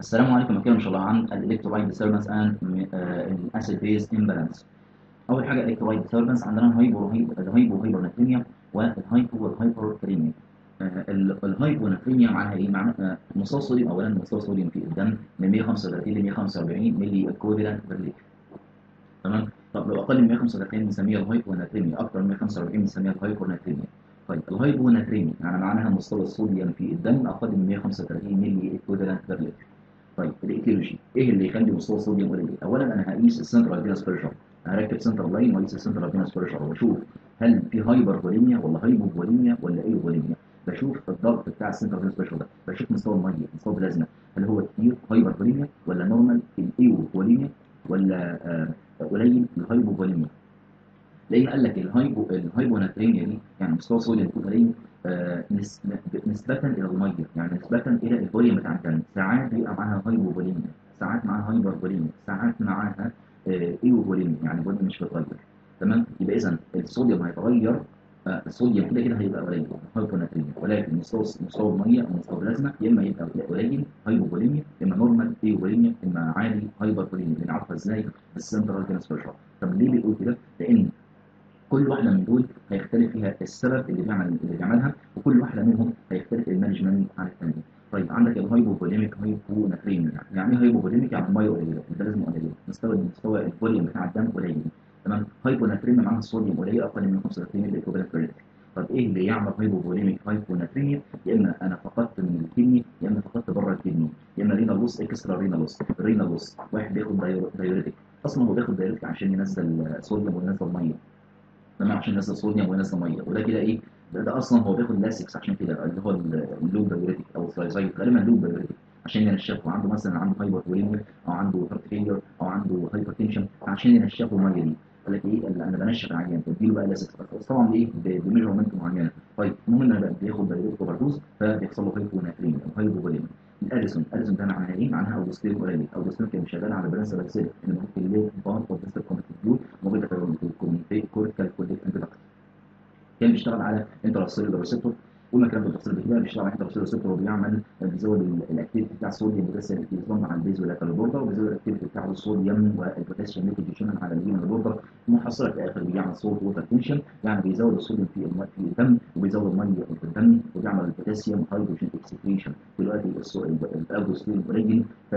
السلام عليكم هنتكلم ان شاء الله عن الالكترولايت ديستربنس اند الاسيد بيز امبالانس اول حاجه الالكترولايت ديستربنس عندنا الهايبو الهايبو هايبرناتريميا والهايبو والهايبركريميا الهايبوناتريميا معناها ايه؟ معناها مستوى الصوديوم اولا مستوى الصوديوم في الدم من 135 ل 145 ملي اكوفالنت بير لتر تمام؟ طب لو اقل من 135 بنسميها الهايبوناتريميا اكثر من 145 بنسميها الهايبوناتريميا طيب الهايبوناتريميا يعني معناها مستوى الصوديوم في الدم اقل من 135 ملي اكوفالنت بير لتر طيب الايتيولوجي ايه اللي يخلي مستوى الصوديوم قليل؟ اولا انا هقيس السنترال فينس بريشر هركب سنترال لاين واقيس السنترال فينس بريشر واشوف هل في هايبر فوليميا ولا هايبو فوليميا ولا ايه فوليميا بشوف الضغط بتاع السنترال فينس بريشر ده بشوف مستوى الميه مستوى البلازما هل هو كتير هايبر فوليميا ولا نورمال الايو فوليميا ولا آه قليل الهايبو فوليميا لان قال لك الهايبو الهايبوناتريميا دي يعني مستوى الصوديوم يكون قليل آه نسبة إلى المية يعني نسبة إلى الفوليوم بتاع الدم ساعات بيبقى معاها هايبو فوليميا ساعات معاها هايبر فوليميا ساعات معاها آه ايو فوليميا يعني الفوليوم مش بيتغير تمام يبقى إذا الصوديوم هيتغير آه الصوديوم كده كده هيبقى قليل هايبوناتريميا ولكن مستوى مستوى المية أو مستوى البلازما يا إما يبقى قليل هايبو فوليميا يا إما نورمال ايو فوليميا يا إما عالي هايبر فوليميا بنعرفها إزاي بالسنترال فينس بريشر طب ليه بيقول كده؟ لأن كل واحدة من دول هيختلف فيها السبب اللي بيعمل اللي بيعملها وكل واحدة منهم هيختلف المانجمنت عن الثانية. طيب عندك الهايبوفوليميك هايبوناتريميا يعني ايه هايبوفوليميك يعني الميه قليله البلازما قليله مستوى مستوى الفوليوم بتاع الدم قليل تمام هايبوناتريميا معناها الصوديوم قليل اقل من 35 ملي ايكوفالنت بير طب ايه اللي يعمل هايبوفوليميك هايبوناتريميا يا اما انا فقدت من الكدني يا اما فقدت بره الكدني يا اما رينا لوس اكسترا رينا لوس رينا لوس واحد بياخد دايوريتك اصلا هو بياخد دايوريتك عشان ينزل صوديوم وينزل ميه تمام عشان ينزل صوديوم وينزل ميه وده كده ايه ده, ده اصلا هو بياخد لاسكس عشان كده اللي هو اللوب دايوريتك او الثايزايد غالبا لوب دايوريتك عشان ينشفه عنده مثلا عنده هايبر فوليميا او عنده هارت فيلير او عنده هايبر تنشن عشان ينشفه الميه دي قال لك ايه انا بنشف العيان بديله بقى لاسكس بس طبعا بايه بميجرمنت معينه طيب المهم ان انا بياخد دايوريتك اوفردوز فبيحصل له هايبوناتريميا او هايبوفوليميا الاديسون الاديسون ده معناها ايه؟ معناها اوجستين قليل اوجستين كان شغال على برنس بكسيل اللي موجود في الليل بارت اوف ديستر كومبتيتيود موجوده في الكوميتي كورتيكال كوليك اندكت كان بيشتغل على انتراسيلولار ريسبتور قلنا الكلام ده بالتفصيل كده بيشتغل على انتراسيلولار ريسبتور وبيعمل بيزود الاكتيفيتي بتاع الصوديوم بوتاسيوم اكتيفيتي مع البيز واللاترال بوردر وبيزود الاكتيفيتي بتاع الصوديوم والبوتاسيوم ليكيجيشن على الهيمن بوردر محصله في الاخر بيعمل صوت ووتر تنشن يعني بيزود الصوديوم في في الدم وبيزود الميه في الدم وبيعمل البوتاسيوم هيدروجين اكسكريشن دلوقتي الاوجستين قليل ف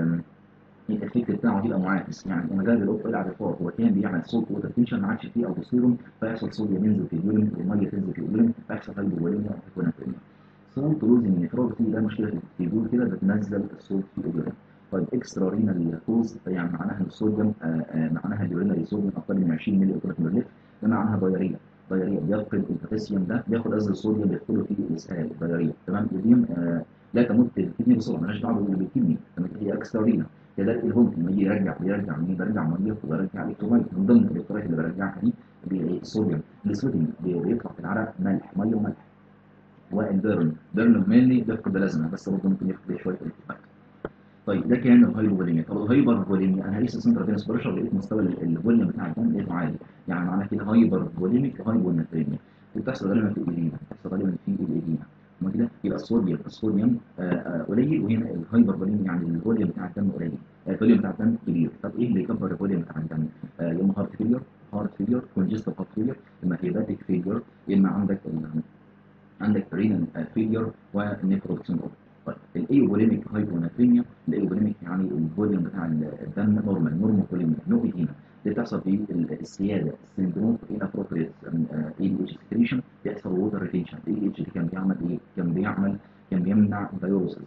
الافكت بتاعه بيبقى معاكس يعني انا جايب الاوف على الفار هو كان بيعمل صوت ووتر تنشن ما عادش فيه الدوستيرون فيحصل صوديوم ينزل في اليورين والميه تنزل في اليورين فيحصل هايبوفوليميا وهيبوناتريميا صوت لوزنج نفروباثي ده مشكله في اليورين كده بتنزل الصوت في اليورين طيب اكسترا رينال كوز يعني معناها ان الصوديوم معناها اليورينري صوديوم اقل من 20 ملي اوكولات بير لتر ده معناها دايريه دايريه بيفقد البوتاسيوم ده بياخد قصدي الصوديوم بيدخله في الاسهال دايريه تمام دي آه لا تمت الكدني بسرعه مالهاش دعوه بالكدني تمام هي اكسترا رينال كده الهوم لما يجي يرجع بيرجع مين برجع ميه وبرجع الكترولايت من ضمن الالكترولايت اللي برجعها دي الصوديوم الصوديوم بيطلع في العرق ملح ميه وملح والبيرن بيرن مينلي بيفقد بلازما بس برضه ممكن يفقد شويه الكترولايت طيب ده كان الهايبوفوليميا طب الهايبرفوليميا انا هقيس السنترال فينس بريشر لقيت مستوى الفوليوم بتاع الدم لقيته عالي يعني معناه كده هايبرفوليميك هايبوناتريميا بتحصل غالبا في الايدينا بتحصل غالبا في الايدينا ما كده يبقى الصوديوم الصوديوم قليل وهنا الهايبر فوليوم يعني الفوليوم بتاع الدم قليل الفوليوم بتاع الدم كبير طب ايه اللي يكبر الفوليوم بتاع الدم يا اما هارت فيلير هارت فيلير كونجستيف هارت فيلير اما هيباتيك فيلير يا اما عندك عندك رينال فيلير ونيفروتيك سيندروم طيب الايوبوليميك هايبوناتريميا الايوبوليميك يعني الفوليوم بتاع الدم نورمال نورمال فوليوم نو ايدينا دي بتحصل في السياده السندروم ان ابروبريت اي اتش سكريشن بيحصل ووتر ريتنشن اي اتش كان بيعمل ايه؟ كان بيعمل كان بيمنع دايوريسيس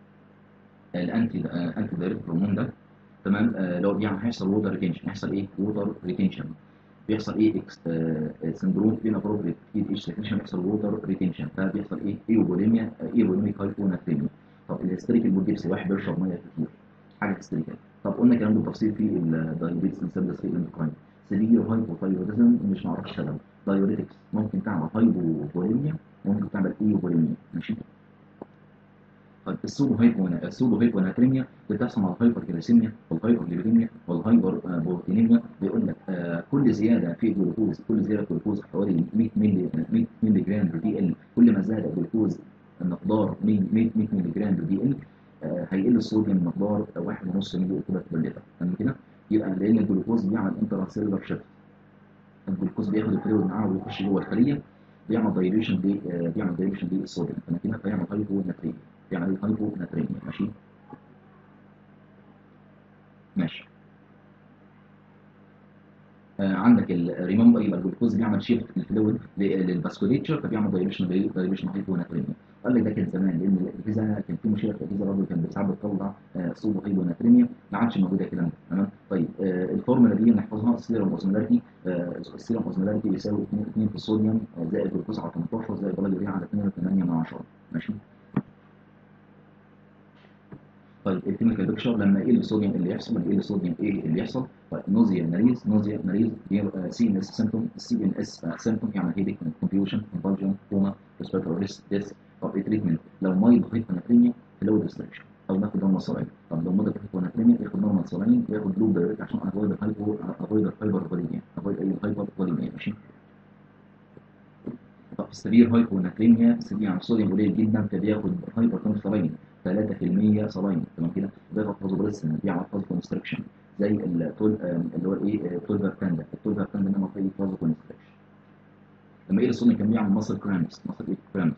الانتي انتي دايريتك هرمون ده تمام آه لو بيعمل هيحصل ووتر ريتنشن هيحصل ايه؟ ووتر ريتنشن بيحصل ايه اكس آه سندروم ان ابروبريت اي اتش سكريشن بيحصل ووتر ريتنشن فبيحصل ايه؟ ايوبوليميا ايوبوليميك هايبوناتريميا طب الهستريك البوديبسي واحد بيشرب ميه كتير حاجه هستريكال طب قلنا كلام بالتفصيل في الدايابيتس انسيبلس في الاندوكراين سيفير هايبوثايروديزم مش معرفش سبب دايوريتكس ممكن تعمل هايبوفوليميا ممكن تعمل ايوفوليميا ماشي طيب السودو هايبونا السودو هايبوناتريميا بتحصل مع الهايبر جليسيميا والهايبر والهايبر بروتينيميا بيقول لك آه كل زياده في الجلوكوز كل زياده الجلوكوز حوالي 100 مللي 100 مللي جرام دي ال كل ما زاد الجلوكوز المقدار 100 100 مللي جرام دي ال آه، هيقل الصوديوم مقدار 1.5 ملي اكوبات بير لتر تمام كده يبقى لان الجلوكوز بيعمل انترا سيلولار شيفت الجلوكوز بياخد الفلويد معاه ويخش جوه الخليه بيعمل دايليوشن دي آه، بيعمل دايليوشن للصوديوم تمام كده فيعمل هايبو ناتريميا بيعمل هايبو ناتريميا ماشي ماشي آه، عندك الريمبر يبقى الجلوكوز بيعمل شيفت الفلويد للفاسكوليتشر فبيعمل دايليوشن دايليوشن هايبوناتريميا قال لك ده كان زمان لان الاجهزه كان في مشكله في الاجهزه برضه كانت ساعات بتطلع آه، صوب هايبوناتريميا ما عادش موجوده الكلام ده تمام طيب آه، الفورمولا دي نحفظها السيرم اوزمولاريتي السيرم اوزمولاريتي بيساوي 2 2 في الصوديوم آه، زائد جلوكوز على 18 زائد بلاد يوريا على 2.8 من 10 ماشي طيب الكيميكال بيكشر لما يقل الصوديوم اللي يحصل لما يقل الصوديوم ايه اللي يحصل طيب نوزيا ناريز نوزيا ناريز سي ان اس سيمتوم السي ان اس سيمتوم يعني هيديك كونفيوجن كونفالجن كوما ريسبيرتوري ريست ديس طب التريتمنت لو مايل هايبوناتريميا فلويد ريستريكشن او ناخد نورمال صلاين طب لو مودر هايبوناتريميا ياخد نورمال صلاين وياخد لوب دايركت عشان افويد الهايبو افويد الهايبر فوليميا افويد اي هايبر فوليميا ماشي طب السبير هايبوناتريميا سبير عن الصوديوم قليل جدا فبياخد هايبر صلاين 3% صلاين تمام كده بياخد فازوبريسن بيعمل فازو كونستركشن زي التول اللي هو الايه التولفرتان التولفرتان ده فيه فازو كونستركشن لما يقل الصوديوم كان بيعمل ماسل كرامس ماسل ايه كرامس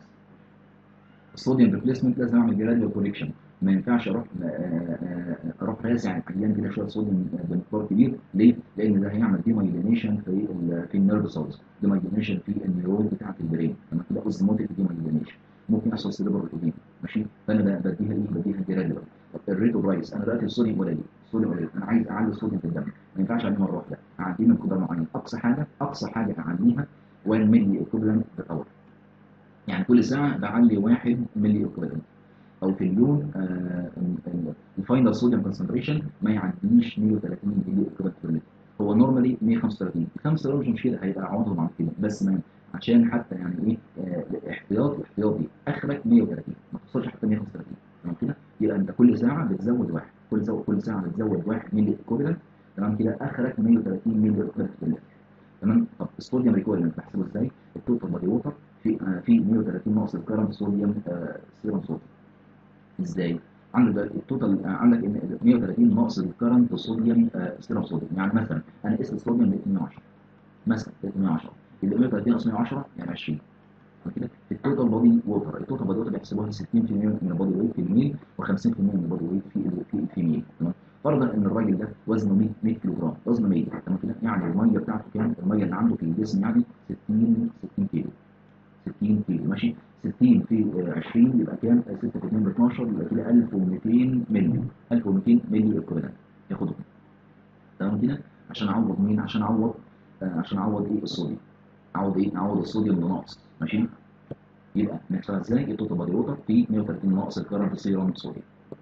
الصوديوم ريبليسمنت لازم اعمل جراديوال كوريكشن ما ينفعش اروح آه، آه، اروح راسع العيان كده شويه صوديوم بمقدار كبير ليه؟ لان ده هيعمل ديمايلينيشن في ال في النيرف سيلز ديمايلينيشن في النيورون بتاعت البرين لما كده اوزموتيك ديمايلينيشن ممكن يحصل سيريبرال ايديما ماشي فانا ب- بديها ايه؟ بديها جراديوال الريت اوف رايس انا دلوقتي الصوديوم قليل الصوديوم قليل انا عايز اعلي الصوديوم في الدم ما ينفعش اعليه مره واحده اعليه من قدر معين اقصى حاجه اقصى حاجه اعليها 1 ملي ايكوفالنت بير اور يعني كل ساعه بعلي 1 ملي ايكوفالنت او في اليوم آه، ال- الفاينل صوديوم كونسنتريشن ما يعديش 130 ملي ايكوفالنت بير لتر هو نورمالي 135 35 مش مشكله هيبقى عوضهم عن كده بس ما عشان حتى يعني ايه آه، احتياطي احتياطي اخرك 130 ما توصلش حتى 135 تمام كده يبقى انت كل ساعه بتزود واحد كل زو... كل ساعه بتزود واحد ملي ايكوفالنت تمام كده اخرك 130 ملي ايكوفالنت بير لتر تمام طب الصوديوم ريكويرمنت بحسبه ازاي؟ التوتال بادي ووتر في آه، في 130 ناقص الكرنت صوديوم آه، سيرم صوديوم ازاي؟ عندك دلوقتي التوتال آه، عندك إن 130 ناقص الكرنت صوديوم آه، سيرم صوديوم يعني مثلا انا قست الصوديوم ب 110 مثلا ب 110 يبقى 130 ناقص 110 يعني 20 تمام كده التوتال بادي ووتر التوتال بادي ووتر بيحسبوها 60% من البادي ويت في الميل و50% من البادي ويت في ال- في الفيميل تمام فرضا ان الراجل ده وزنه 100 100 كيلو جرام وزنه 100 تمام كده يعني الميه بتاعته كام الميه اللي عنده في الجسم يعني 60 60 كيلو 60 كيلو ماشي 60 في آه، 20 يبقى كام 6 في 2 ب 12 يبقى كده 1200 مللي 1200 مللي ايكوفالنت ياخدهم تمام كده عشان اعوض مين عشان اعوض آه، عشان اعوض ايه الصوديوم اعوض ايه اعوض الصوديوم بناقص ماشي يبقى نحسبها ازاي التوتال بادي ووتر في 130 ناقص الكرنت سيرم صوديوم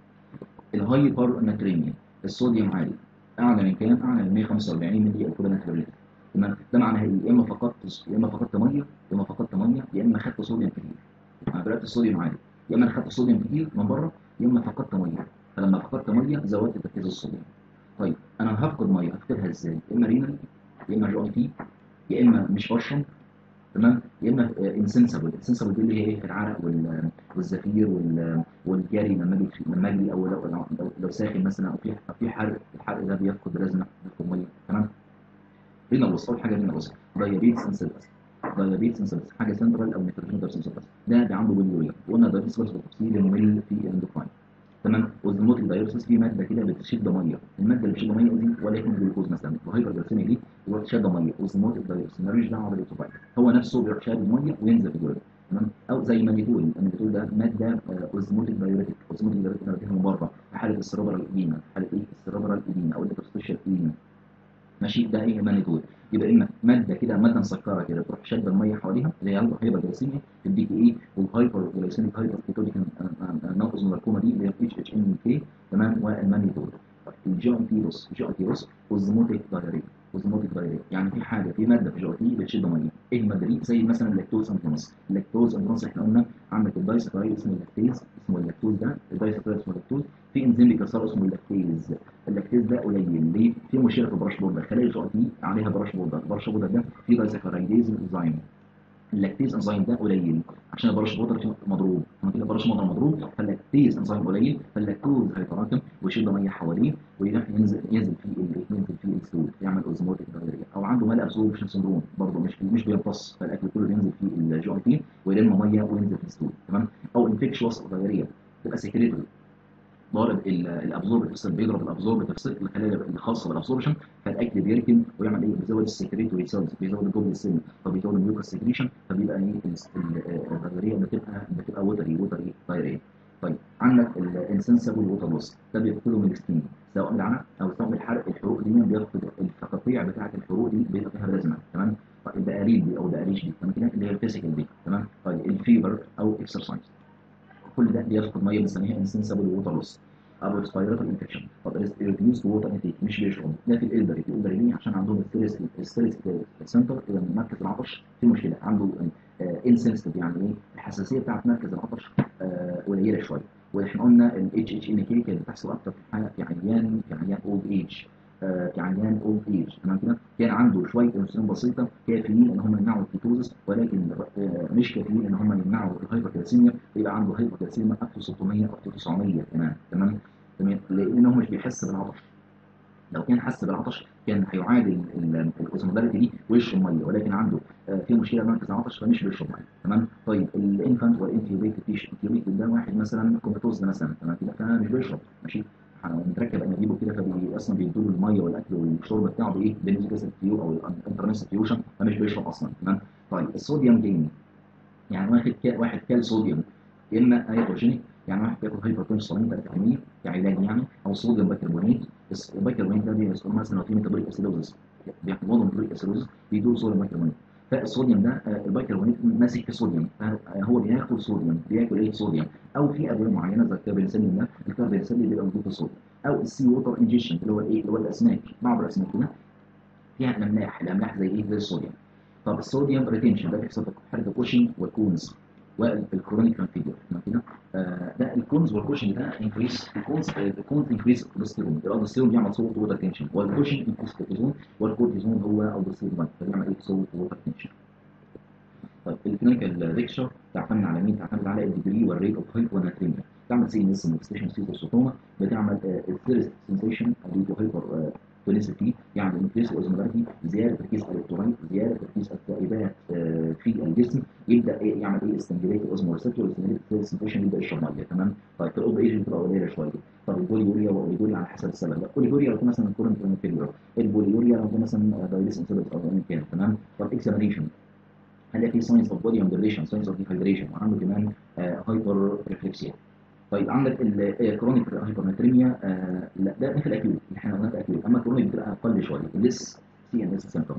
الهايبر ناتريميا الصوديوم عالي اعلى من كام اعلى من 145 ملي ايكوفالنت بير لتر تمام ده معناه ايه يا اما فقدت يا اما فقدت ميه يا اما فقدت ميه يا اما خدت صوديوم كتير انا دلوقتي الصوديوم عالي يا اما انا خدت صوديوم كتير من بره يا اما فقدت ميه فلما فقدت ميه زودت تركيز الصوديوم طيب انا هفقد ميه هفقدها ازاي يا اما رينال يا اما جي اي تي يا اما مش بشرب تمام يا اما انسنسبل انسنسبل دي اللي هي ايه العرق وال- والزفير وال- والجري لما اجي لما اجي او لو لو, لو, لو ساخن مثلا او في أو في حرق الحرق ده بيفقد لازمه بيفقد ميه تمام رينا بص اول حاجه رينا بص دايابيتس انسلس دايابيتس انسلس حاجه سنترال او نيتروجين انسلس ده ده عنده باليوريا وقلنا دايابيتس بس بالتفصيل المل في الاندوكراين تمام والزيموتيك دايورسيس في ماده كده بتشد ميه الماده اللي بتشد ميه دي وليكن جلوكوز مثلا الهايبر جلوسيميا دي هو شد ميه والزيموتيك دايورسيس مالوش دعوه بالاوتوبايت هو نفسه بيروح شاد الميه وينزل في الجلد تمام او زي مانيتول المانيتول ده ماده اوزموتيك دايوريتك اوزموتيك دايوريتك انا بديها من بره في حاله السيربرال ايديما حاله ايه السيربرال ايديما او الانترستيشال ايديما ماشي ده ايه مانيتول يبقى اما ماده كده ماده مسكره كده تروح شاده الميه حواليها اللي هي الهايبر جلايسيميا تديك ايه والهايبر جلايسيميك هايبر كيتونيك ناقص المركومه دي اللي هي اتش اتش ان كي تمام والمانيتول الجي اي تي روس الجي اي تي روس اوزموتيك دايريا اوزموتيك دايريا يعني في حاجه في ماده في الجي اي تي بتشد ميه ايه الماده دي زي مثلا اللاكتوز انتونس اللاكتوز انتونس احنا قلنا عندك الدايسكرايد اسمه اللاكتيز اسمه اللاكتوز ده الدايسكرايد اسمه اللاكتوز في انزيم بيكسره اسمه اللاكتيز اللاكتيز ده قليل ليه؟ في مشكله في البراش بوردر خلايا الجي اي تي عليها براش بوردر البراش بوردر ده فيه دايسكرايديز انزيم اللاكتيز انزيم ده قليل عشان البرش ووتر مضروب لما كده البرش ووتر مضروب فاللاكتيز انزيم قليل فاللاكتوز هيتراكم ويشد ميه حواليه ويروح ينزل ينزل فيه ال- ينزل فيه السلوك يعمل اوزموتيك دايريا او عنده مال ابسوربشن سندروم برضه مش مش بيمتص فالاكل كله بينزل فيه الجي اي تي ويلم ميه وينزل في السلوك تمام او انفكشوس دايريا تبقى سكريتوري ضارب الابزورب تفصل بيضرب الابزورب تفصل الخلايا الخاصه بالابزوربشن فالاكل بيركن ويعمل ايه بيزود السكريتوري سيلز بيزود الجلد السن فبيزود الميوكس سكريشن فبيبقى ايه الدايريه بتبقى بتبقى وتري وتري دايريه طيب عندك الانسنسبل ووتر لوس ده بيفقده من السكين سواء بالعنق او سواء بالحرق الحروق دي بيفقد التقطيع بتاعه الحروق دي بيبقى فيها بلازما تمام طيب البقاليل دي او البقاليش دي تمام كده اللي هي الفيزيكال دي تمام طيب الفيبر او اكسرسايز كل ده بيفقد ميه بنسميها انسنسبل ووتر لوس او ريسبيراتوري انفكشن طب ريديوس ووتر انتيك مش بيشرب ده في الالدري الالدري ليه عشان عندهم الستريس الستريس سنتر مركز العطش في مشكله عنده انسنسيتيف يعني ايه الحساسيه بتاعت مركز العطش آه، قليله شويه واحنا قلنا الاتش اتش ان كي كانت بتحصل اكتر في حالة- في عيان في عيان اولد ايج في عيان اولد ايج تمام كده كان عنده شويه انسولين بسيطه كافيين ان هم يمنعوا الكيتوزس ولكن آه، مش كافيين ان هم يمنعوا الهايبركالسيميا يبقى عنده هايبركالسيميا اب تو 600 اب تو 900 كمان تمام تمام لان هو مش بيحس بالعطش لو كان حس بالعطش كان هيعادل الاوزمولاريتي دي ويشرب ميه ولكن عنده آه، في مشكله مركز العطش فمش بيشرب ميه تمام طيب الانفانت والانكيوبيت فيش انكيوبيت ده واحد مثلا كوماتوز مثلا تمام كده فمش بيشرب ماشي متركب انابيبه كده فبي اصلا بيدوا له الميه والاكل والشرب بتاعه بايه؟ بالنسبه تيو او الانترنس فيوشن فمش بيشرب اصلا تمام طيب الصوديوم جيم يعني واحد كا واحد كال صوديوم يا اما هايبوجينيك يعني واحد بياكل هايبرتنشن 3% كعلاج يعني او صوديوم بايكربونات بس البايكربونات ده بيسموه مثلا لو في ميتابوليك اسيدوزس بيعملوا ميتابوليك اسيدوزس بيدوا صوديوم بايكربونات فالصوديوم ده آه، البايكربونات ماسك في صوديوم فهو بياكل صوديوم بياكل ايه صوديوم او في ادويه معينه زي الكاربنسلين ده الكاربنسلين بيبقى موجود في الصوديوم او السي ووتر انجيشن اللي هو الايه اللي هو الاسماك بعض الاسماك كده فيها الاملاح الاملاح زي ايه زي الصوديوم طب الصوديوم ريتنشن ده بيحصل في حاله الكوشنج والكونز والكرونيك فيجر كده آه، ده الكونز والكوشنج ده انكريس الكونز الكونز انكريس الكوليسترول الالدوستيرون بيعمل صوت ووتر تنشن والكوشنج انكريس الكورتيزون والكورتيزون هو الدوستيرون فبيعمل ايه صوت ووتر تنشن طيب الكلينيكال بيكتشر تعتمد على مين؟ تعتمد على الديجري والريت اوف هايبوناتريميا تعمل سي ان اس مانيفستيشن سيتوسوتوما بتعمل الثيرست سنسيشن اللي هو هايبر تونيسيتي يعني انكريس الاوزمولاريتي زياده تركيز الالكترولايت زياده تركيز الترائبات آه، في الجسم يبدا إيه يعمل ايه استنجليت الاوزموريسبتور استنجليت السنسيشن يبدا يشرب ميه تمام طيب في الاوبر ايج بتبقى قليله شويه طب البوليوريا والاوليجوريا على حسب السبب لا البوليوريا لو كان مثلا كورنت فيليور البوليوريا لو كان مثلا دايليس انسوليت او ايا كان تمام طب اكزامينيشن هل في ساينس اوف بودي اندريشن ساينس اوف ديهايدريشن وعنده كمان هايبر ريفلكسيا طيب عندك الكرونيك هايبرمتريميا لا ده في الاكيوت اللي احنا قلنا في الاكيوت اما الكرونيك بتبقى اقل شويه لسه سي ان اس سيمبتومز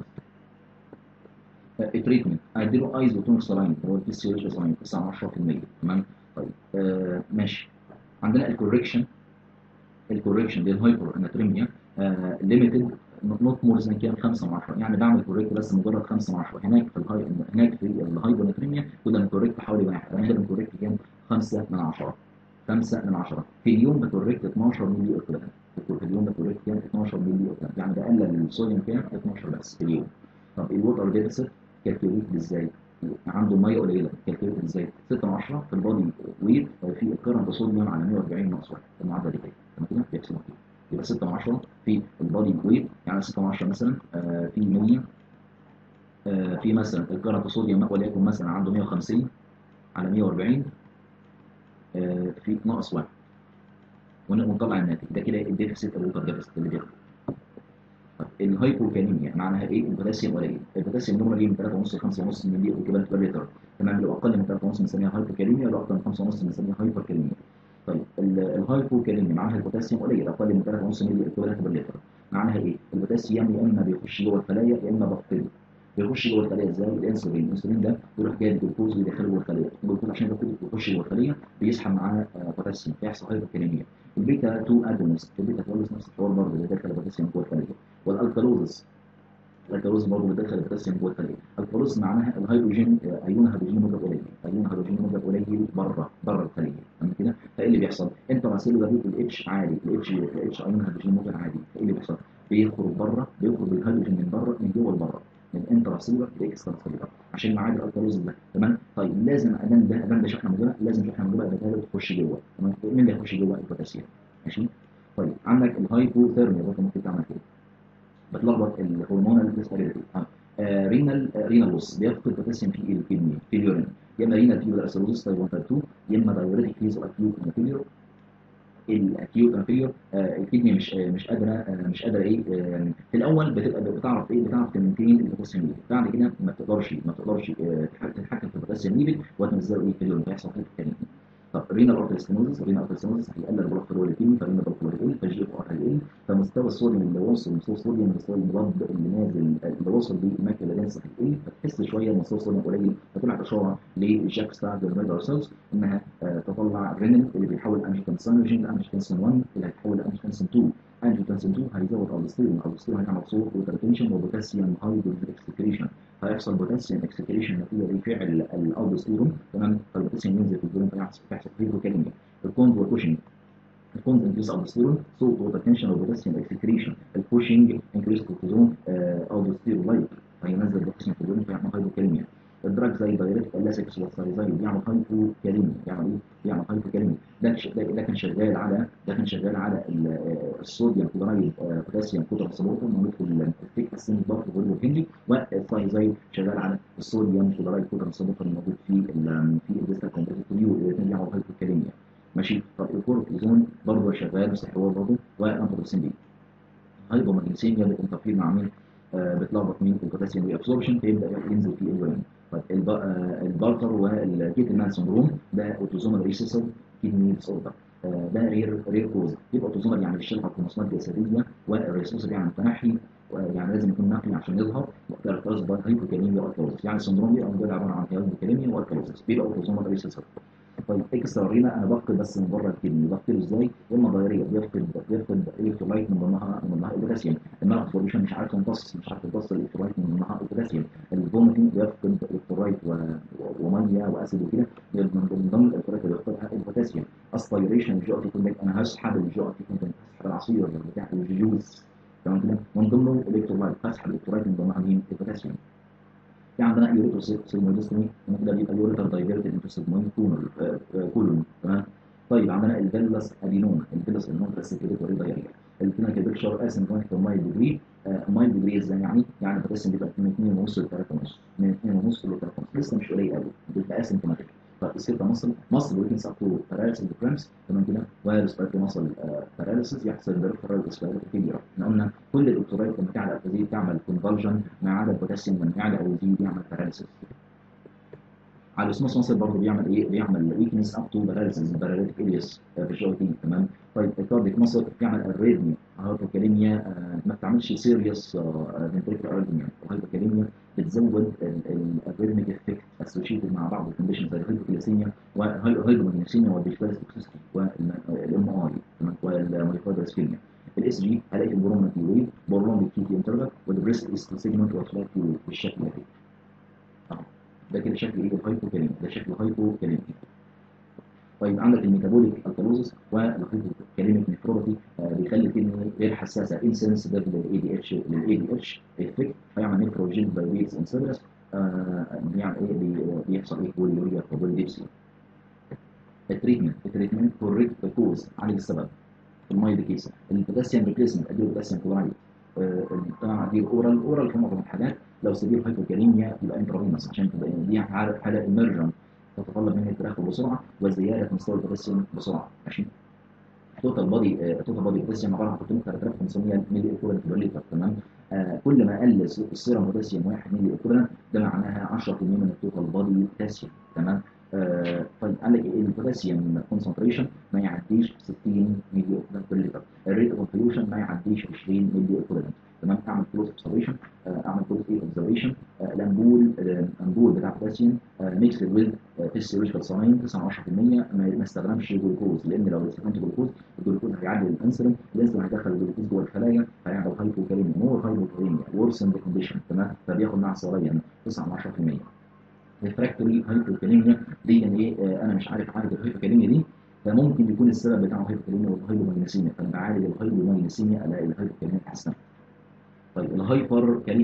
التريتمنت هيديله ايز وتونك سلاين اللي هو البي سي اتش سلاين 9 10% تمام طيب آه ماشي عندنا الكوركشن الكوركشن للهايبر اناتريميا ليميتد نوت مور ذان كام 5 من 10 يعني بعمل كوريكت بس مجرد 5 من 10 هناك في الهاي هناك في الهايبوناتريميا كنا بنكوريكت حوالي واحد انا هنا بنكوريكت كام 5 من 10 5 من 10 في اليوم بكوريكت 12 ملي اوكلان في اليوم بكوريكت كام 12 ملي اوكلان يعني بقلل الصوديوم كام 12 بس في اليوم طب الووتر ديفيسيت كالكوليت ازاي؟ عنده ميه قليله كالكوليت ازاي؟ 6 من 10 في البادي ويت في الكرنت صوديوم على 140 ناقص 1 المعادله دي كده تمام كده بيحسبوا كده يبقى 6 من 10 في البادي ويت يعني 6 من 10 مثلا آه في 100 آه في مثلا الكرنت صوديوم وليكن مثلا عنده 150 على 140 آه في ناقص 1 ونطلع الناتج ده كده الديفيسيت الوتر ديفيسيت اللي بياخده الهايبوكاليميا معناها ايه؟ البوتاسيوم قليل، البوتاسيوم نورمالي من 3.5 ل 5.5 مللي ايكوفالنت بير لتر، تمام لو اقل من 3.5 بنسميها هايبوكاليميا لو اكثر من 5.5 بنسميها هايبركاليميا. طيب الهايبوكاليميا معناها البوتاسيوم قليل اقل من 3.5 مللي ايكوفالنت بير لتر، معناها ايه؟ البوتاسيوم يا اما بيخش جوه الخلايا يا اما بفقده. بيخش جوه الخليه ازاي؟ الانسولين، الانسولين ده بيروح جايب الجلوكوز ويدخله جوه الخليه، الجلوكوز عشان يخش جوه الخليه بيسحب معاه بوتاسيوم فيحصل هايبوكاليميا. البيتا 2 ادونست البيتا 2 نفس الحوار برضه اللي داخل البوتاسيوم جوه الخليه والالكالوزس الالكالوز برضه بتدخل البوتاسيوم جوه الخليه الكالوز معناها الهيدروجين ايون هيدروجين موجب قليل ايون هيدروجين موجب قليل بره بره الخليه تمام كده فايه اللي بيحصل انت راسل له الاتش عالي الاتش الاتش ايون هيدروجين موجب عادي فايه اللي بيحصل بيخرج بره بيخرج الهيدروجين من بره من جوه لبره من الانترا سيلولر لاكسترا سيلولر عشان معاد الالكالوز ده تمام طيب لازم ادام ده ادام ده شحنه موجبه لازم شحنه موجبه ده تخش جوه تمام مين اللي هيخش جوه البوتاسيوم ماشي طيب عندك الهايبوثيرميا برضه ممكن تعمل كده بتلخبط الهرمونال ديسباريتي آه رينال آه رينال لوس بيفقد بوتاسيوم في الكدني في اليورين يا اما رينال تيوبر اسيروزس تايب 1 تايب 2 يا اما دايوريتيك فيز اكيوت انفيريور الاكيوت انفيريور آه الكدني مش آه مش قادره آه مش قادره ايه آه في الاول بتبقى بتعرف ايه بتعرف تمنتين البوتاسيوم ليفل بعد كده ما تقدرش ما تقدرش آه تتحكم في البوتاسيوم ليفل وتنزله ايه في اليورين فيحصل حاجه ثانيه طب رينال ارتري ستينوزس رينال ارتري ستينوزس هيقلل البلوك فلو الكيمي فرينال بلوك فلو هيقل فالجي اف ار هيقل فمستوى الصوديوم اللي واصل مستوى الصوديوم مستوى المضاد اللي نازل اللي واصل بيه الماكيولا دنس هيقل فتحس شويه ان مستوى الصوديوم قليل فتبعت اشاره للجاك ستار ديرميدر سيلز انها آه تطلع رينال اللي بيحول انجيوتنسين لانجيوتنسين 1 اللي هيتحول لانجيوتنسين 2 انجيوتنسين 2 هيزود الدوستيرون الدوستيرون هيعمل صوت وترتيشن وبوتاسيوم هايدروجين اكسكريشن هيحصل بوتاسيوم اكسكريشن نتيجه لفعل الالدوستيرون تمام فالبوتاسيوم ينزل في الدورين فيحصل فيحصل هيدروكاليميا الكونز والكوشنج الكونز انكريس الدوستيرون صوت وترتيشن وبوتاسيوم اكسكريشن الكوشنج انكريس كورتيزون الدوستيرون لايك فينزل بوتاسيوم في الدورين فيعمل هيدروكاليميا الدراج زي دايركت اللاسكس والسايزايد بيعمل هايبوكاليميا بيعمل ايه؟ بيعمل هايبوكاليميا ده ده كان شغال على ده كان شغال على الصوديوم كلورايد بوتاسيوم كتر سبورتر موجود في التيك السن برضه غير هنلي والسايزايد شغال على الصوديوم كلورايد كتر سبورتر الموجود في ال في الديستا كومبليتيو الاثنين بيعملوا هايبوكاليميا ماشي طب الكورتيزون برضه شغال بس حوار برضه والانتروسين دي هايبومagنيسيميا بتنتقل مع مين؟ آه بتلخبط مين في البوتاسيوم ريابسوربشن فيبدا ينزل في اليورين طيب البالتر والكيتلمان سندروم ده اوتوزومال ريسيسيف كيدني ديس اوردر ده رير رير كوز يبقى اوتوزومال يعني الشلحه الكروموسومات جسديه والريسيسيف يعني تنحي يعني لازم يكون نقلي عشان يظهر وكاركترز باي هايبوكاليميا والكالوزيس يعني السندروم بيبقى موجود عباره عن هايبوكاليميا والكالوزيس بيبقى اوتوزومال ريسيسيف طيب اكسترا رينا انا بفقد بس من بره الكدني بفقد ازاي؟ اما ضريريه بيفقد بيفقد الكترولايت من ضمنها من ضمنها البوتاسيوم الملح فورميشن مش عارف يمتص مش عارف يمتص الالكترولايت من ضمنها البوتاسيوم الفوميتنج بيفقد الكترولايت وميه واسيد وكده من ضمن الالكترولايت اللي بيفقدها البوتاسيوم اسبيريشن الجي ار تي انا هسحب الجي ار تي كنت هسحب العصير بتاع الجوز تمام كده من ضمنه الالكترولايت هسحب الالكترولايت من ضمنها مين؟ البوتاسيوم في عندنا يوريتوسيلمودستمي ده بيبقى يوريتر دايفيرتد انتو سيجمويد كولون تمام طيب عندنا الفيلس ادينوما الفيلس ادينوما ريسيكيتوري دايريا الكلينيكال بيكشر اسيمتوميك مايل ديجري مايل ديجري ازاي يعني؟ يعني البوتاسيوم بيبقى من 2.5 ل 3.5 من 2.5 ل 3.5 لسه مش قليل قوي بيبقى اسيمتوماتيك فالسيرتا مصل مصل ويكنس اب تو باراليسيس كرامس تمام كده والسبايرتي مصل باراليسيس يحصل بريفرال سبايرتي فيلير احنا قلنا كل الاوتورايت لما تعلى التزيد تعمل كونفرجن ما عدا البوتاسيوم لما يعلى او يزيد يعمل باراليسيس على الاسموس مصل برضه بيعمل ايه؟ بيعمل ويكنس اب تو باراليسيس باراليتيك الياس في الجي تي تمام طيب الكارديك مصل بيعمل الريدميا هايبوكاليميا آه ما بتعملش سيريس فنتريكولار اريثميا الهايبوكاليميا بتزود الريدميك افكت اسوشيتد مع بعض الكونديشنز زي الهايبوكاليسيميا والهايبومagنيسيميا والديسبلاستيك والام اي تمام والمايكروبيال اسكيميا الاس جي هلاقي في البروم تيوري بروم كيتي انترفال والبريست است سيجمنت وفلات تيوري بالشكل ده اهو ده كده شكل ايه الهايبوكاليميا ده شكل هايبوكاليميا طيب عندك الميتابوليك الكالوزس والهايبوكاليميك نيفروباثي آه بيخلي الكدني غير حساسه انسنسيتيف للاي دي اتش للاي دي اتش افكت فيعمل نيفروجين بايويتس انسيدرس يعني ايه بيحصل ايه بوليوريا وبوليديبسي التريتمنت التريتمنت كوريكت كوز عالج السبب في المايد كيس البوتاسيوم ريبليسمنت اديله بوتاسيوم كلورايد طبعا اديله اورال اورال في معظم الحالات لو سيفير هايبوكاليميا يبقى انترافينوس عشان تبقى دي حاله ايمرجنت تتطلب مني التدخل بسرعه وزياده مستوى البوتاسيوم بسرعه ماشي توتال بادي توتال بادي بوتاسيوم عباره عن 3500 ملي ايكوفالنت بير لتر تمام آه كل ما قل السيرم بوتاسيوم 1 ملي ايكوفالنت ده معناها 10% من التوتال بادي بوتاسيوم تمام آه طيب قال لك البوتاسيوم كونسنتريشن ما يعديش 60 ملي ايكوفالنت بير لتر الريت اوف فيوشن ما يعديش 20 ملي ايكوفالنت تمام اعمل كلوز اوبزرفيشن اعمل كلوز ايه اوبزرفيشن الامبول الامبول بتاع بوتاسيوم ميكس ويز فيسيولوجيكال ساين 9 10% ما استخدمش جلوكوز لان لو استخدمت جلوكوز الجلوكوز هيعدي الانسولين الانسولين هيدخل الجلوكوز جوه الخلايا هيعمل هايبوكاليميا مور هايبوكاليميا ورسن ذا كونديشن تمام فبياخد معاه صاريا 9 10% الفراكتوري هايبوكاليميا دي يعني ايه انا مش عارف اعالج الهايبوكاليميا دي فممكن يكون السبب بتاعه هايبوكاليميا والهايبومagنيسيميا فانا بعالج الهايبومagنيسيميا الاقي الهايبوكاليميا اتحسنت طيب الهايبر كاليميا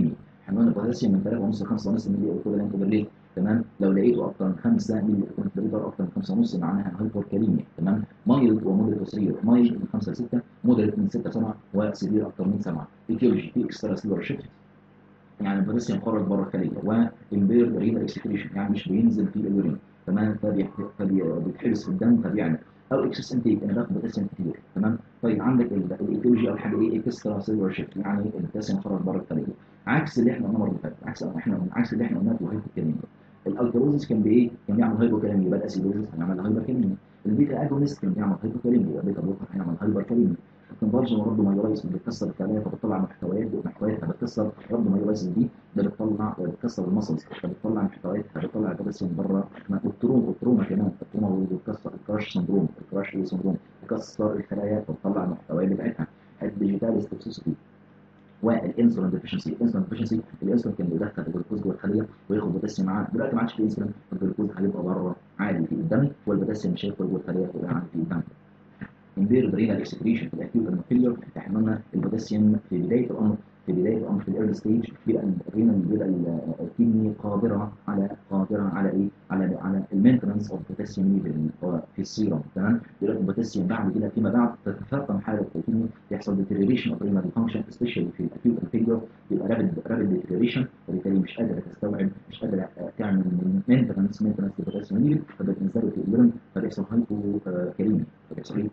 احنا قلنا البوتاسيوم من 3.5 ل 5.5 مللي ايكوفالنت بير ليتر تمام لو لقيته اكتر من 5 مللي ايكوفالنت بير ليتر اكتر من 5.5 معناها هايبر كاليميا تمام مايلد ومودريت وسرير مايلد من 5 ل 6 مودريت من 6 ل 7 وسرير اكتر من 7 ايتيولوجي في اكسترا سيلولار شيفت يعني البوتاسيوم خرج بره الخليه وامبير ريدر اكسكريشن يعني مش بينزل في اليورين تمام فبيتحبس في الدم فبيعمل او اكسس انتيك انا باخد بوتاسيوم كتير تمام طيب عندك الايتيولوجي اول حاجه ايه اكسترا سيلولار شيفت يعني البوتاسيوم خرج بره الخليه عكس اللي احنا قلناه المره اللي فاتت عكس احنا عكس اللي احنا قلناه في الهايبوكاليميا الالكالوزيس كان بايه؟ كان بيعمل هايبوكاليميا يبقى الاسيدوزيس هيعمل هايبوكاليميا البيتا اجونست كان بيعمل هايبوكاليميا يبقى بيتا بلوكر هيعمل هايبركاليميا الكونفرجن برضه مايولايز بتكسر الخلايا فبتطلع محتويات محتوياتها بتكسر برضه مايولايز دي ده بتطلع بتكسر المسلز فبتطلع محتوياتها بتطلع البوتاسيوم بره والتروما والتروما كمان التروما بتكسر الكراش سندروم الكراش سندروم بتكسر الخلايا فبتطلع المحتويات بتاعتها الديجيتال ستوكسيسيتي والانسولين ديفيشنسي الانسولين ديفيشنسي الانسولين كان بيدخل الجلوكوز جوه الخليه وياخد بوتاسيوم معاه دلوقتي ما عادش في انسولين الجلوكوز هيبقى بره عادي في الدم والبوتاسيوم مش هيدخل جوه الخليه هيبقى عادي في الدم امبير رينال اكسكريشن في الاكيوت فيلير احنا قلنا البوتاسيوم في بدايه الامر في بدايه الامر في الايرلي ستيج بيبقى الرينال بيبقى الكدني قادره على قادره على ايه؟ على على المينتنس اوف بوتاسيوم ليفل في السيرم تمام؟ دلوقتي البوتاسيوم بعد كده فيما بعد تتفاقم حاله الكدني يحصل ديتيريشن اوف رينال فانكشن سبيشالي في الاكيوت فيلير بيبقى رابد رابد ديتيريشن وبالتالي مش قادره تستوعب مش قادره تعمل مينتنس مينتنس للبوتاسيوم ليفل فبتنزل في اليورين فبيحصل هايبو كاليمي فبيحصل ايه؟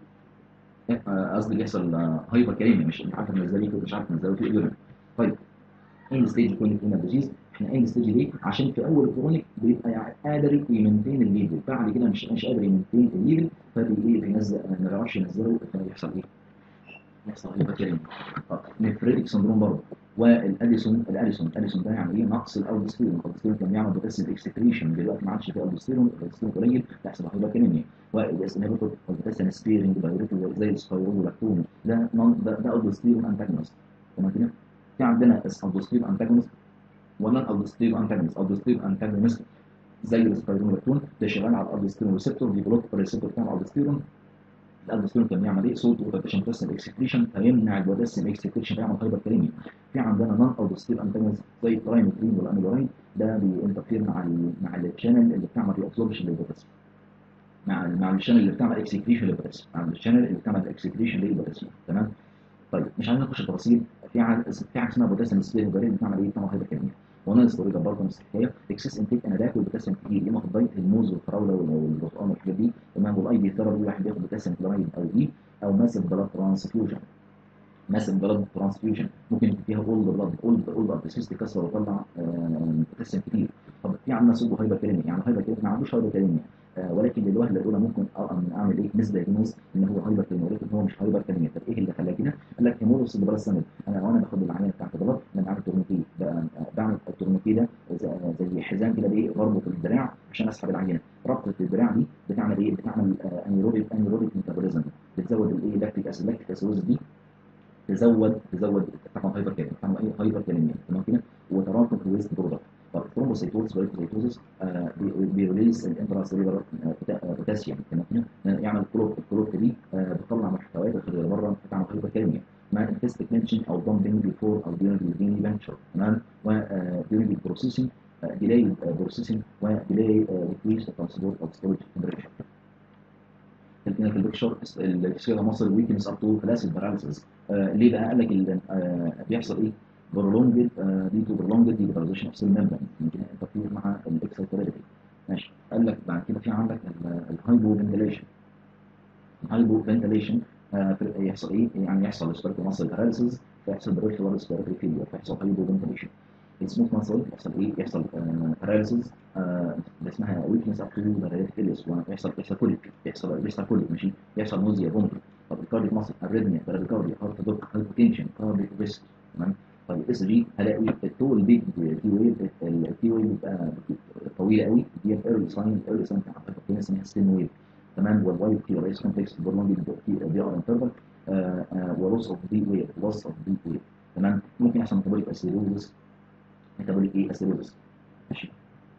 قصدي بيحصل هايبر كاليميا مش مش عارف انزله مش عارف انزله في اليورين طيب اند ستيج كرونيك رينال ديزيز احنا اند ستيج ليه؟ عشان في اول الكرونيك بيبقى يعني قادر يمنتين الليفل بعد كده مش مش قادر يمنتين الليفل فبيجي بينزل ما بيعرفش ينزله فيحصل ايه؟ يحصل هايبر كاليميا نفريتك سندروم برضه والاديسون الاديسون الاديسون ده يعني ايه نقص الالدوستيرون الالدوستيرون كان بيعمل بوتاسيوم اكسكريشن دلوقتي ما عادش فيه الدوستيرون الالدوستيرون قليل بيحصل هايبركاليميا والاس انهبيتور والبوتاسيوم سبيرنج بايوريتو زي السبايرولاكتون ده نون ده ده الدوستيرون انتاجونست تمام كده في عندنا الدوستيرون انتاجونست ولا الدوستيرون انتاجونست الدوستيرون انتاجونست زي السبايرولاكتون ده شغال على الالدوستيرون ريسبتور بيبلوك الريسبتور بتاع الالدوستيرون الالدوستيرون كان بيعمل ايه صوت وروتيشن بوتاسيوم اكسكريشن فيمنع البوتاسيوم اكسكريشن فيعمل هايبركاليميا في عندنا نون الدوستيرون انتاجونست زي الترايمترين والاميلورين ده بينترفير مع ال مع الشانل اللي بتعمل ريابسوربشن للبوتاسيوم مع مع الشانل اللي بتعمل اكسكريشن للبوتاسيوم مع الشانل اللي بتعمل اكسكريشن للبوتاسيوم تمام طيب مش عايزين نخش التفاصيل في حاجه في حاجه اسمها بوتاسيوم سبيرنج بتعمل ايه؟ بتعمل هايبركاليميا وانا ستوريدا برضه نفس الحكايه اكسس انتيك انا باكل بوتاسيوم كتير يا اما في دايت الموز والفراوله والبرتقال والحاجات دي تمام والاي بي ثيرابي واحد بياخد بوتاسيوم كلورايد او دي او ماسك بلاد ترانسفيوجن ماسك بلاد ترانسفيوجن ممكن فيها اولد بلاد اولد اولد ارتسيست يكسر ويطلع بوتاسيوم كتير طب في عندنا سوبر هايبركاليميا يعني هايبركاليميا ما عندوش هايبركاليميا آه ولكن للوهله الاولى ممكن اعمل ايه مس دايجنوز ان هو هايبر كاليميا ولكن هو مش هايبر كاليميا طب ايه اللي خلاه كده؟ قال لك هيمولوس اللي براس السند انا لو انا باخد العينه بتاعت البلد انا بعمل تورنيكي بعمل التورنيكي ده زي حزام كده بايه بربط الدراع عشان اسحب العينه ربطه الدراع دي بتعمل ايه؟ بتعمل انيروبيك انيروبيك ميتابوليزم بتزود الايه لاكتيك اسيد لاكتيك اسيدوز دي تزود تزود طبعا هايبر كاليميا طبعا ايه هايبر كاليميا تمام كده وتراكم في الويست برودكت طب الثرومبوسيتوز والكليتوزس بيريليس الانترا سيلولار بوتاسيوم تمام كده يعمل كلوت الكلوت دي بتطلع محتويات الخليه بره بتعمل هايبر كاليميا مع انفستك منشن او دامبنج بيفور او ديورنج الفيني فانشر تمام وديورنج البروسيسنج ديلاي بروسيسنج وديلاي ديكريس ترانسبورت اوف ستورج تمبريتشر هنا في البيكشر السيرة مصر ويكنس اب تو فلاسيد باراليسيس ليه بقى قال لك بيحصل ايه؟ prolonged دي تو prolonged depolarization of cell membrane يمكن انترفير مع الاكسيتابيلتي ماشي قال لك بعد كده في عندك الهايبو فنتيليشن الهايبو فنتيليشن يحصل ايه؟ يعني يحصل ريسبيرتوري ماسل باراليسيس فيحصل بريفرال ريسبيرتوري فيلير فيحصل هايبو فنتيليشن السموث ماسل يحصل ايه؟ يحصل باراليسيس اللي اسمها ويكنس اب تو فيليس ويحصل يحصل كوليك يحصل يحصل كوليك ماشي يحصل نوزيا فومتنج طب الكارديك ماسل اريثميا براديكارديا هارت دوك هايبوتنشن كارديك ريسك تمام طيب اس جي هلاقي الطول البيج تي ويف التي ويف بتبقى طويله قوي دي ايرلي ساين ايرلي ساين بتاع الهايبرتنشن اسمها ستين ويف تمام والواي تي ريس كومبلكس برولونج دي ار انترفال ولوس اوف دي ويف لوس اوف دي ويف تمام ممكن يحصل ميتابوليك اسيدوزس ميتابوليك ايه اسيدوزس ماشي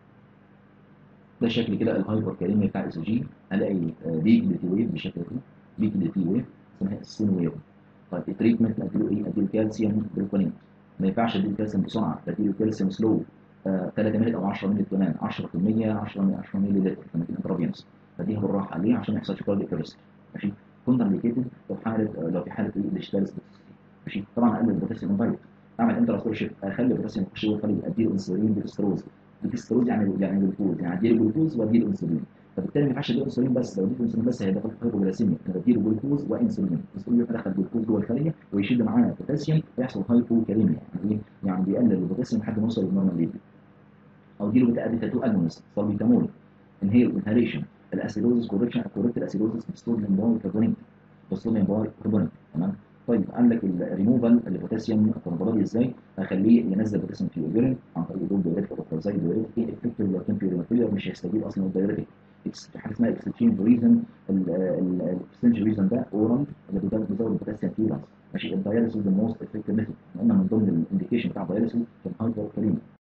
ده شكل كده الهايبر كاليميا بتاع اس جي هلاقي بيج تي ويف بالشكل ده بيج تي ويف اسمها ستين ويف طيب التريتمنت اديله ايه؟ اديله كالسيوم جلوكونيت ما ينفعش اديله كالسيوم بسرعه بديله كالسيوم سلو 3 مللي او 10 مللي كمان 10% 10 10 مللي لتر في الانترافينوس بديها بالراحه ليه عشان ما يحصلش كاردياك ارست ماشي كونتر انديكيتد لو حاله لو في حاله الاشتال ماشي طبعا اقلل البوتاسيوم دايت اعمل انترا اخلي البوتاسيوم يخش جوه الخليه اديله انسولين ديكستروز ديكستروز يعني يعني جلوكوز يعني اديله جلوكوز واديله انسولين فبالتالي ما ينفعش اديله انسولين بس لو اديته انسولين بس هيبقى هايبوجلاسيميا انا بديله جلوكوز وانسولين الانسولين يدخل جلوكوز جوه الخليه ويشد معاه بوتاسيوم ويحصل هايبوكاليميا يعني ايه؟ يعني بيقلل البوتاسيوم لحد ما يوصل للنورمال ليفل او اديله بتا بيتا 2 اجونست صلبيتامول انهيل انهاليشن الاسيدوزس كوركشن كوركت الاسيدوزس بالصوديوم باي كربونيت بالصوديوم باي كربونيت تمام طيب قال لك الريموفال البوتاسيوم الكربونات ازاي اخليه ينزل بوتاسيوم في اليورين عن طريق دول دايركت او كوزاي دايركت ايه افكتيف لو كان في مش هيستجيب اصلا الدايركت في حاجه اسمها اكستشينج ريزن الاكستشينج ريزن ده اورال اللي بيزود البوتاسيوم كليرنس ماشي الداياليسيس ذا موست افكتيف ميثود قلنا من ضمن الانديكيشن بتاع الداياليسيس كان هايبر كاليميا